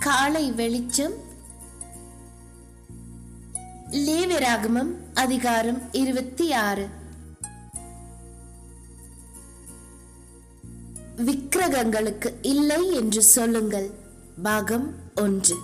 காலை வெளிச்சம் லேவியராகமம் அதிகாரம் இருபத்தி ஆறு விக்கிரகங்களுக்கு இல்லை என்று சொல்லுங்கள் பாகம் ஒன்று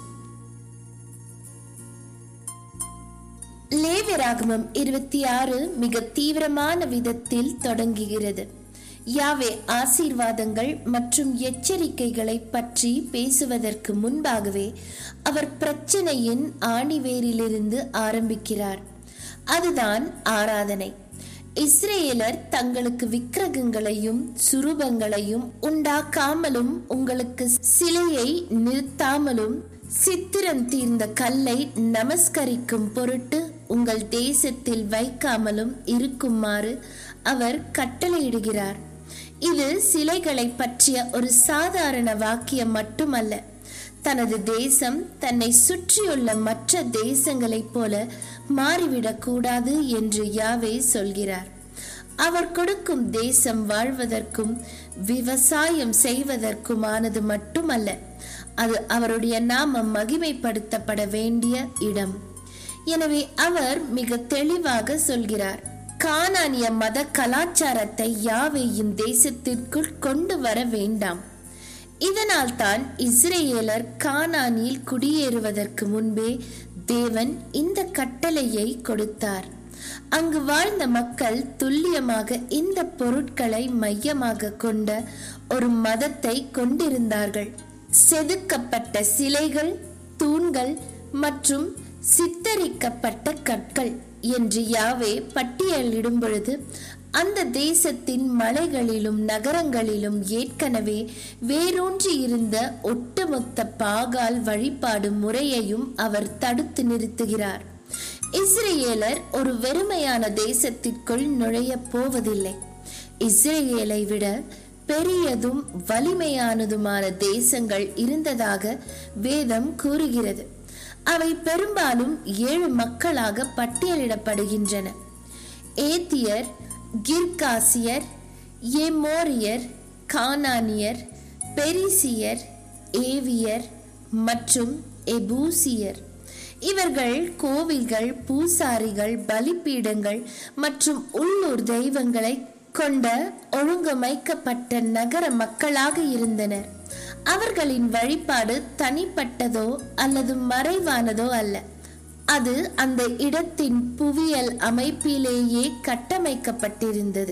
லேவியராகமம் இருபத்தி ஆறு மிக தீவிரமான விதத்தில் தொடங்குகிறது யாவே ஆசீர்வாதங்கள் மற்றும் எச்சரிக்கைகளை பற்றி பேசுவதற்கு முன்பாகவே அவர் பிரச்சனையின் ஆணிவேரிலிருந்து ஆரம்பிக்கிறார் அதுதான் ஆராதனை இஸ்ரேலர் தங்களுக்கு விக்கிரகங்களையும் சுரூபங்களையும் உண்டாக்காமலும் உங்களுக்கு சிலையை நிறுத்தாமலும் சித்திரம் தீர்ந்த கல்லை நமஸ்கரிக்கும் பொருட்டு உங்கள் தேசத்தில் வைக்காமலும் இருக்குமாறு அவர் கட்டளையிடுகிறார் இது சிலைகளை பற்றிய ஒரு சாதாரண வாக்கியம் மட்டுமல்ல தனது தேசம் தன்னை சுற்றியுள்ள மற்ற தேசங்களைப் போல மாறிவிடக்கூடாது என்று யாவே சொல்கிறார் அவர் கொடுக்கும் தேசம் வாழ்வதற்கும் விவசாயம் செய்வதற்குமானது மட்டுமல்ல அது அவருடைய நாமம் மகிமைப்படுத்தப்பட வேண்டிய இடம் எனவே அவர் மிக தெளிவாக சொல்கிறார் கானானிய மத கலாச்சாரத்தை யாவேயின் தேசத்திற்குள் கொண்டு வர வேண்டாம் இதனால் தான் இஸ்ரேலர் கானானில் குடியேறுவதற்கு முன்பே தேவன் இந்த கட்டளையை கொடுத்தார் அங்கு வாழ்ந்த மக்கள் துல்லியமாக இந்த பொருட்களை மையமாக கொண்ட ஒரு மதத்தை கொண்டிருந்தார்கள் செதுக்கப்பட்ட சிலைகள் தூண்கள் மற்றும் சித்தரிக்கப்பட்ட கற்கள் என்று யாவே பட்டியலிடும் பொழுது அந்த தேசத்தின் மலைகளிலும் நகரங்களிலும் ஏற்கனவே வேரூன்றி இருந்த ஒட்டுமொத்த பாகால் வழிபாடு முறையையும் அவர் தடுத்து நிறுத்துகிறார் இஸ்ரேலர் ஒரு வெறுமையான தேசத்திற்குள் நுழைய போவதில்லை இஸ்ரேலை விட பெரியதும் வலிமையானதுமான தேசங்கள் இருந்ததாக வேதம் கூறுகிறது அவை பெரும்பாலும் ஏழு மக்களாக பட்டியலிடப்படுகின்றன ஏத்தியர் கிர்காசியர் எமோரியர் கானானியர் பெரிசியர் ஏவியர் மற்றும் எபூசியர் இவர்கள் கோவில்கள் பூசாரிகள் பலிபீடங்கள் மற்றும் உள்ளூர் தெய்வங்களை கொண்ட ஒழுங்கமைக்கப்பட்ட நகர மக்களாக இருந்தனர் அவர்களின் வழிபாடு தனிப்பட்டதோ அல்லது மறைவானதோ அல்ல அது அந்த இடத்தின் புவியியல் அமைப்பிலேயே கட்டமைக்கப்பட்டிருந்தது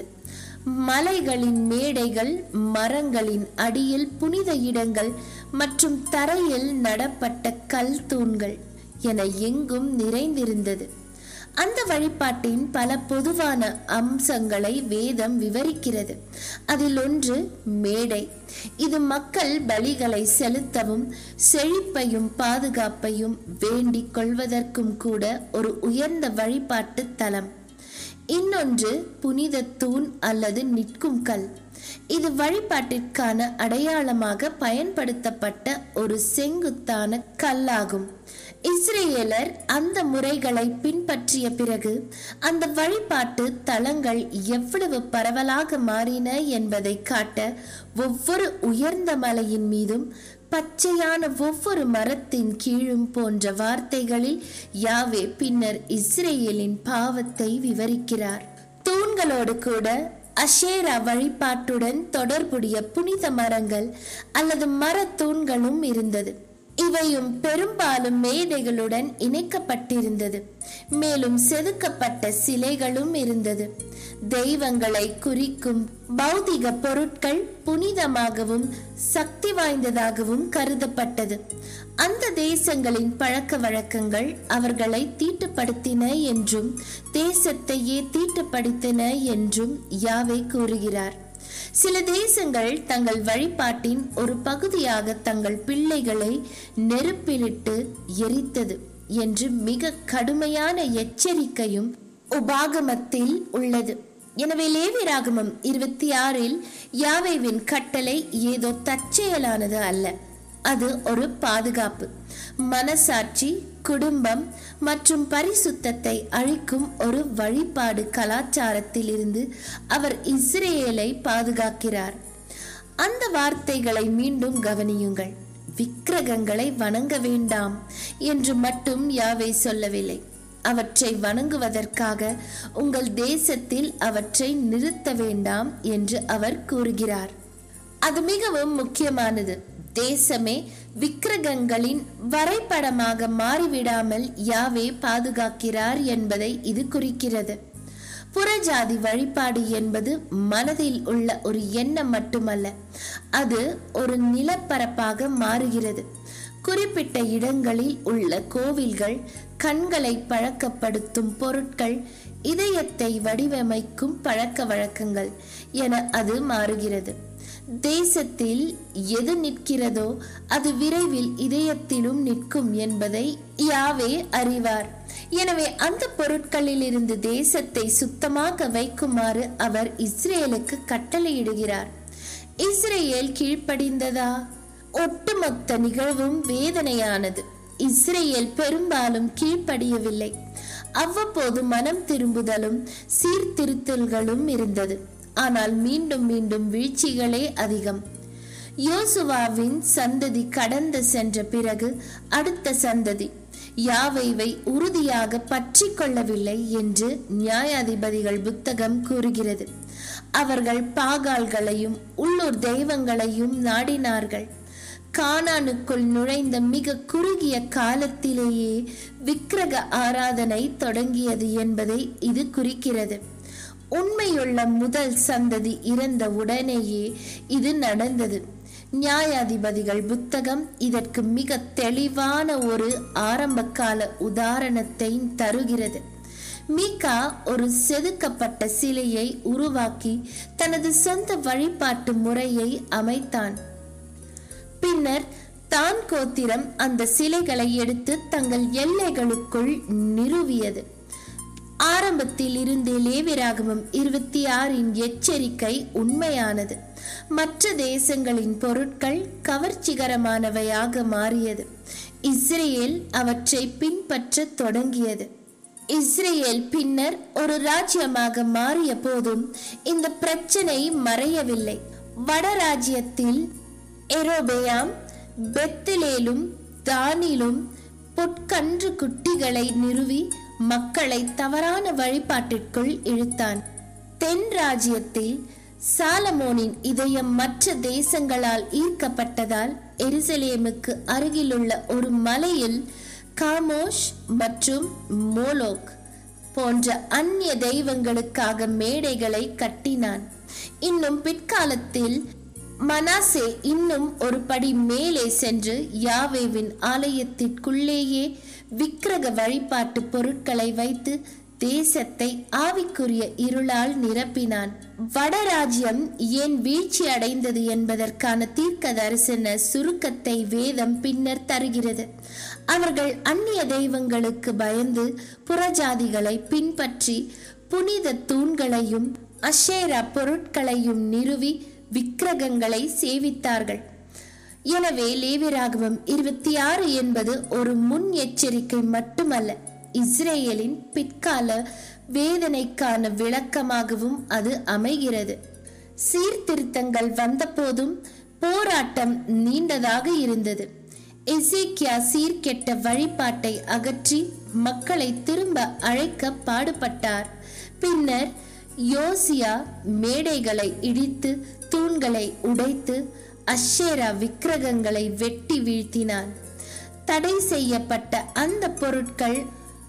மலைகளின் மேடைகள் மரங்களின் அடியில் புனித இடங்கள் மற்றும் தரையில் நடப்பட்ட கல் தூண்கள் என எங்கும் நிறைந்திருந்தது அந்த வழிபாட்டின் பல பொதுவான அம்சங்களை வேதம் விவரிக்கிறது அதில் ஒன்று மேடை இது மக்கள் பலிகளை செலுத்தவும் செழிப்பையும் பாதுகாப்பையும் வேண்டிக் கொள்வதற்கும் கூட ஒரு உயர்ந்த வழிபாட்டு தலம் இன்னொன்று புனித தூண் அல்லது நிற்கும் கல் இது வழிபாட்டிற்கான அடையாளமாக பயன்படுத்தப்பட்ட ஒரு செங்குத்தான கல்லாகும் இஸ்ரேலர் அந்த முறைகளை பின்பற்றிய பிறகு அந்த வழிபாட்டு தலங்கள் எவ்வளவு பரவலாக மாறின என்பதை காட்ட ஒவ்வொரு உயர்ந்த மலையின் மீதும் பச்சையான ஒவ்வொரு மரத்தின் கீழும் போன்ற வார்த்தைகளில் யாவே பின்னர் இஸ்ரேலின் பாவத்தை விவரிக்கிறார் தூண்களோடு கூட அஷேரா வழிபாட்டுடன் தொடர்புடைய புனித மரங்கள் அல்லது மரத்தூண்களும் இருந்தது இவையும் பெரும்பாலும் மேடைகளுடன் இணைக்கப்பட்டிருந்தது மேலும் செதுக்கப்பட்ட சிலைகளும் இருந்தது தெய்வங்களை குறிக்கும் பௌதிக பொருட்கள் புனிதமாகவும் சக்தி வாய்ந்ததாகவும் கருதப்பட்டது அந்த தேசங்களின் பழக்க வழக்கங்கள் அவர்களை தீட்டுப்படுத்தின என்றும் தேசத்தையே தீட்டுப்படுத்தின என்றும் யாவே கூறுகிறார் சில தேசங்கள் தங்கள் வழிபாட்டின் ஒரு பகுதியாக தங்கள் பிள்ளைகளை நெருப்பிலிட்டு எரித்தது என்று மிக கடுமையான எச்சரிக்கையும் உபாகமத்தில் உள்ளது எனவே லேவியராகமம் இருபத்தி ஆறில் யாவேவின் கட்டளை ஏதோ தற்செயலானது அல்ல அது ஒரு பாதுகாப்பு மனசாட்சி குடும்பம் மற்றும் பரிசுத்தத்தை அழிக்கும் ஒரு வழிபாடு கலாச்சாரத்தில் இருந்து அவர் இஸ்ரேலை பாதுகாக்கிறார் அந்த வார்த்தைகளை மீண்டும் கவனியுங்கள் விக்கிரகங்களை வணங்க வேண்டாம் என்று மட்டும் யாவே சொல்லவில்லை அவற்றை வணங்குவதற்காக உங்கள் தேசத்தில் அவற்றை நிறுத்த வேண்டாம் என்று அவர் கூறுகிறார் அது மிகவும் முக்கியமானது தேசமே விக்கிரகங்களின் வரைபடமாக மாறிவிடாமல் யாவே பாதுகாக்கிறார் என்பதை இது குறிக்கிறது புறஜாதி வழிபாடு என்பது மனதில் உள்ள ஒரு எண்ணம் மட்டுமல்ல அது ஒரு நிலப்பரப்பாக மாறுகிறது குறிப்பிட்ட இடங்களில் உள்ள கோவில்கள் கண்களை பழக்கப்படுத்தும் பொருட்கள் இதயத்தை வடிவமைக்கும் பழக்க வழக்கங்கள் என அது மாறுகிறது தேசத்தில் எது நிற்கிறதோ அது விரைவில் இதயத்திலும் நிற்கும் என்பதை யாவே அறிவார் எனவே அந்த பொருட்களில் இருந்து தேசத்தை சுத்தமாக வைக்குமாறு அவர் இஸ்ரேலுக்கு கட்டளையிடுகிறார் இஸ்ரேல் கீழ்ப்படிந்ததா ஒட்டுமொத்த நிகழ்வும் வேதனையானது இஸ்ரேல் பெரும்பாலும் கீழ்ப்படியவில்லை அவ்வப்போது மனம் திரும்புதலும் சீர்திருத்தல்களும் இருந்தது ஆனால் மீண்டும் மீண்டும் வீழ்ச்சிகளே அதிகம் யோசுவாவின் சந்ததி கடந்து சென்ற பிறகு அடுத்த சந்ததி யாவைவை உறுதியாக பற்றி கொள்ளவில்லை என்று நியாயாதிபதிகள் புத்தகம் கூறுகிறது அவர்கள் பாகால்களையும் உள்ளூர் தெய்வங்களையும் நாடினார்கள் கானானுக்குள் நுழைந்த மிக குறுகிய காலத்திலேயே விக்கிரக ஆராதனை தொடங்கியது என்பதை இது குறிக்கிறது உண்மையுள்ள முதல் சந்ததி இறந்த உடனேயே இது நடந்தது நியாயாதிபதிகள் புத்தகம் இதற்கு மிக தெளிவான ஒரு ஆரம்பகால உதாரணத்தை தருகிறது மீகா ஒரு செதுக்கப்பட்ட சிலையை உருவாக்கி தனது சொந்த வழிபாட்டு முறையை அமைத்தான் பின்னர் தான் கோத்திரம் அந்த சிலைகளை எடுத்து தங்கள் எல்லைகளுக்குள் நிறுவியது ஆரம்பத்தில் இருந்தே லேவிராகமம் இருபத்தி ஆறின் எச்சரிக்கை உண்மையானது மற்ற தேசங்களின் பொருட்கள் கவர்ச்சிகரமானவையாக மாறியது இஸ்ரேல் அவற்றை பின்பற்ற தொடங்கியது இஸ்ரேல் பின்னர் ஒரு ராஜ்யமாக மாறிய போதும் இந்த பிரச்சனை மறையவில்லை வடராஜ்யத்தில் எரோபேயாம் பெத்திலேலும் தானிலும் பொற்கன்று குட்டிகளை நிறுவி மக்களை தவறான வழிபாட்டிற்குள் இழுத்தான் தென் ராஜ்யத்தில் சாலமோனின் இதயம் மற்ற தேசங்களால் ஈர்க்கப்பட்டதால் எருசலேமுக்கு அருகிலுள்ள ஒரு மலையில் காமோஷ் மற்றும் மோலோக் போன்ற அந்நிய தெய்வங்களுக்காக மேடைகளை கட்டினான் இன்னும் பிற்காலத்தில் மனாசே இன்னும் ஒரு படி மேலே சென்று யாவேவின் ஆலயத்திற்குள்ளேயே விக்கிரக வழிபாட்டு பொருட்களை வைத்து தேசத்தை ஆவிக்குரிய இருளால் நிரப்பினான் வடராஜ்யம் ஏன் வீழ்ச்சி அடைந்தது என்பதற்கான தீர்க்க தரிசன சுருக்கத்தை வேதம் பின்னர் தருகிறது அவர்கள் அந்நிய தெய்வங்களுக்கு பயந்து புறஜாதிகளை பின்பற்றி புனித தூண்களையும் அஷேரா பொருட்களையும் நிறுவி விக்கிரகங்களை சேவித்தார்கள் எனவே லேவிராகவம் இருபத்தி ஆறு என்பது ஒரு முன் எச்சரிக்கை மட்டுமல்ல இஸ்ரேலின் பிற்கால வேதனைக்கான விளக்கமாகவும் அது அமைகிறது சீர்திருத்தங்கள் வந்தபோதும் போராட்டம் நீண்டதாக இருந்தது எசேக்கியா சீர்கெட்ட வழிபாட்டை அகற்றி மக்களை திரும்ப அழைக்க பாடுபட்டார் பின்னர் யோசியா மேடைகளை இடித்து தூண்களை உடைத்து அஷேரா விக்கிரகங்களை வெட்டி வீழ்த்தினான் தடை செய்யப்பட்ட அந்த பொருட்கள்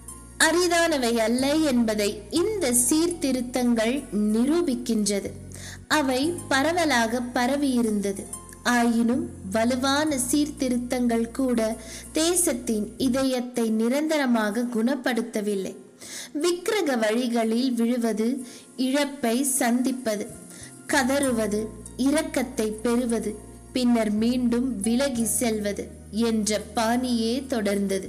அரிதானவை அல்ல என்பதை இந்த சீர்திருத்தங்கள் நிரூபிக்கின்றது அவை பரவலாக பரவியிருந்தது ஆயினும் வலுவான சீர்திருத்தங்கள் கூட தேசத்தின் இதயத்தை நிரந்தரமாக குணப்படுத்தவில்லை விக்கிரக வழிகளில் விழுவது இழப்பை சந்திப்பது கதறுவது இரக்கத்தை பெறுவது பின்னர் மீண்டும் விலகி செல்வது என்ற பாணியே தொடர்ந்தது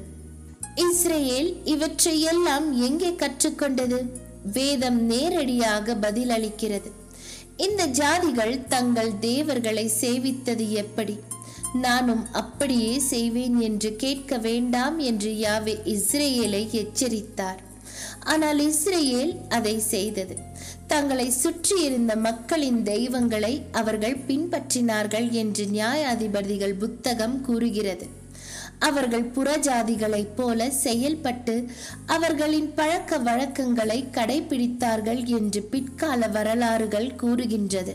இஸ்ரேல் இவற்றையெல்லாம் எங்கே கற்றுக்கொண்டது வேதம் நேரடியாக பதிலளிக்கிறது இந்த ஜாதிகள் தங்கள் தேவர்களை சேவித்தது எப்படி நானும் அப்படியே செய்வேன் என்று கேட்க வேண்டாம் என்று யாவே இஸ்ரேலை எச்சரித்தார் ஆனால் இஸ்ரேல் அதை செய்தது தங்களை சுற்றியிருந்த மக்களின் தெய்வங்களை அவர்கள் பின்பற்றினார்கள் என்று நியாயாதிபதிகள் புத்தகம் கூறுகிறது அவர்கள் புறஜாதிகளைப் போல செயல்பட்டு அவர்களின் பழக்க வழக்கங்களை கடைபிடித்தார்கள் என்று பிற்கால வரலாறுகள் கூறுகின்றது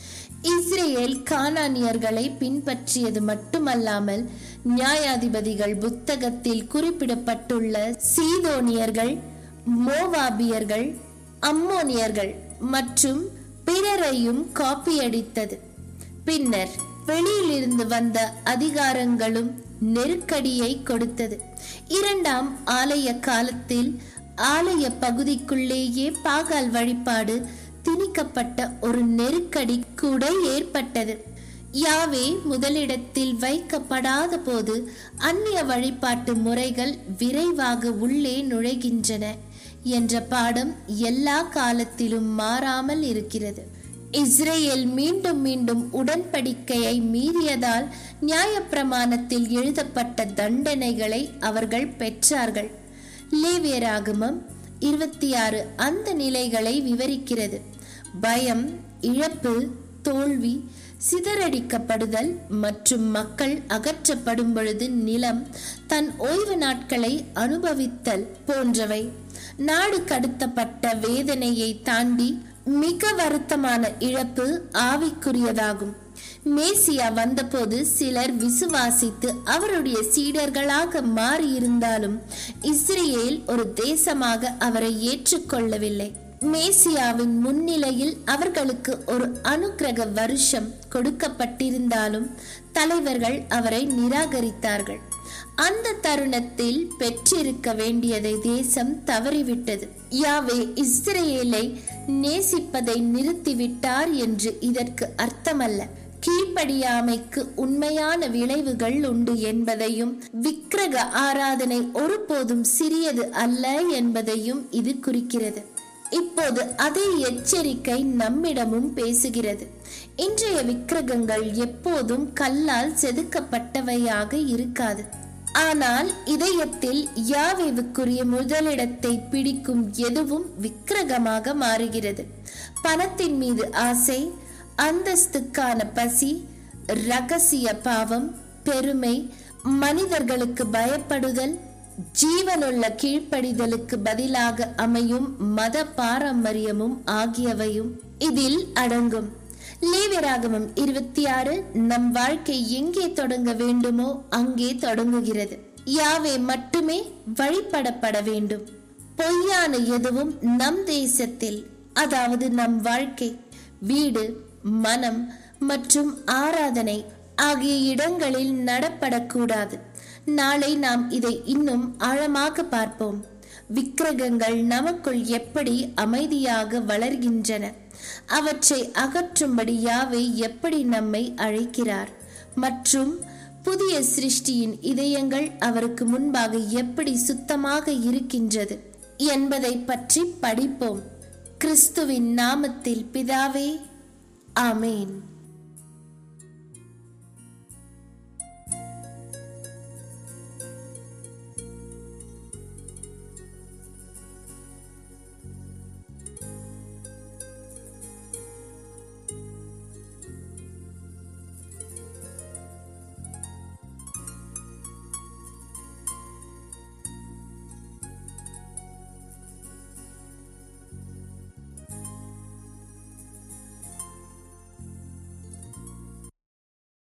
இஸ்ரேல் கானானியர்களை பின்பற்றியது மட்டுமல்லாமல் நியாயாதிபதிகள் புத்தகத்தில் குறிப்பிடப்பட்டுள்ள சீதோனியர்கள் மோவாபியர்கள் அம்மோனியர்கள் மற்றும் பிறரையும் காப்பியடித்தது பின்னர் வெளியிலிருந்து வந்த அதிகாரங்களும் நெருக்கடியை கொடுத்தது இரண்டாம் ஆலய காலத்தில் ஆலய பகுதிக்குள்ளேயே பாகால் வழிபாடு திணிக்கப்பட்ட ஒரு நெருக்கடி கூட ஏற்பட்டது யாவே முதலிடத்தில் வைக்கப்படாத போது அந்நிய வழிபாட்டு முறைகள் விரைவாக உள்ளே நுழைகின்றன என்ற பாடம் எல்லா காலத்திலும் மாறாமல் இருக்கிறது இஸ்ரேல் மீண்டும் மீண்டும் உடன்படிக்கையை மீறியதால் நியாயப்பிரமாணத்தில் எழுதப்பட்ட தண்டனைகளை அவர்கள் பெற்றார்கள் லேவியராகமம் இருபத்தி ஆறு அந்த நிலைகளை விவரிக்கிறது பயம் இழப்பு தோல்வி சிதறடிக்கப்படுதல் மற்றும் மக்கள் அகற்றப்படும் பொழுது நிலம் தன் ஓய்வு நாட்களை அனுபவித்தல் போன்றவை நாடு கடத்தப்பட்ட வேதனையை தாண்டி மிக வருத்தமான இழப்பு ஆவிக்குரியதாகும் மேசியா வந்தபோது சிலர் விசுவாசித்து அவருடைய சீடர்களாக மாறியிருந்தாலும் இஸ்ரேல் ஒரு தேசமாக அவரை ஏற்றுக்கொள்ளவில்லை மேசியாவின் முன்னிலையில் அவர்களுக்கு ஒரு அனுக்கிரக வருஷம் கொடுக்கப்பட்டிருந்தாலும் தலைவர்கள் அவரை நிராகரித்தார்கள் அந்த தருணத்தில் பெற்றிருக்க வேண்டியதை தேசம் தவறிவிட்டது யாவே இஸ்ரேலை நேசிப்பதை நிறுத்திவிட்டார் என்று இதற்கு அர்த்தமல்ல கீழ்ப்படியாமைக்கு உண்மையான விளைவுகள் உண்டு என்பதையும் விக்கிரக ஆராதனை ஒருபோதும் சிறியது அல்ல என்பதையும் இது குறிக்கிறது இப்போது அதே எச்சரிக்கை நம்மிடமும் பேசுகிறது இன்றைய விக்கிரகங்கள் எப்போதும் கல்லால் செதுக்கப்பட்டவையாக இருக்காது ஆனால் இதயத்தில் யாவேவுக்குரிய முதலிடத்தை பிடிக்கும் எதுவும் விக்கிரகமாக மாறுகிறது பணத்தின் மீது ஆசை அந்தஸ்துக்கான பசி ரகசிய பாவம் பெருமை மனிதர்களுக்கு பயப்படுதல் ஜீவனுள்ள கீழ்ப்படிதலுக்கு பதிலாக அமையும் மத பாரம்பரியமும் ஆகியவையும் இதில் அடங்கும் லேவியராகமம் இருபத்தி ஆறு நம் வாழ்க்கை எங்கே தொடங்க வேண்டுமோ அங்கே தொடங்குகிறது யாவே மட்டுமே வழிபடப்பட வேண்டும் பொய்யான எதுவும் நம் தேசத்தில் அதாவது நம் வாழ்க்கை வீடு மனம் மற்றும் ஆராதனை ஆகிய இடங்களில் நடப்படக்கூடாது நாளை நாம் இதை இன்னும் ஆழமாக பார்ப்போம் விக்கிரகங்கள் நமக்குள் எப்படி அமைதியாக வளர்கின்றன அவற்றை அகற்றும்படி யாவை எப்படி நம்மை அழைக்கிறார் மற்றும் புதிய சிருஷ்டியின் இதயங்கள் அவருக்கு முன்பாக எப்படி சுத்தமாக இருக்கின்றது என்பதை பற்றி படிப்போம் கிறிஸ்துவின் நாமத்தில் பிதாவே ஆமேன்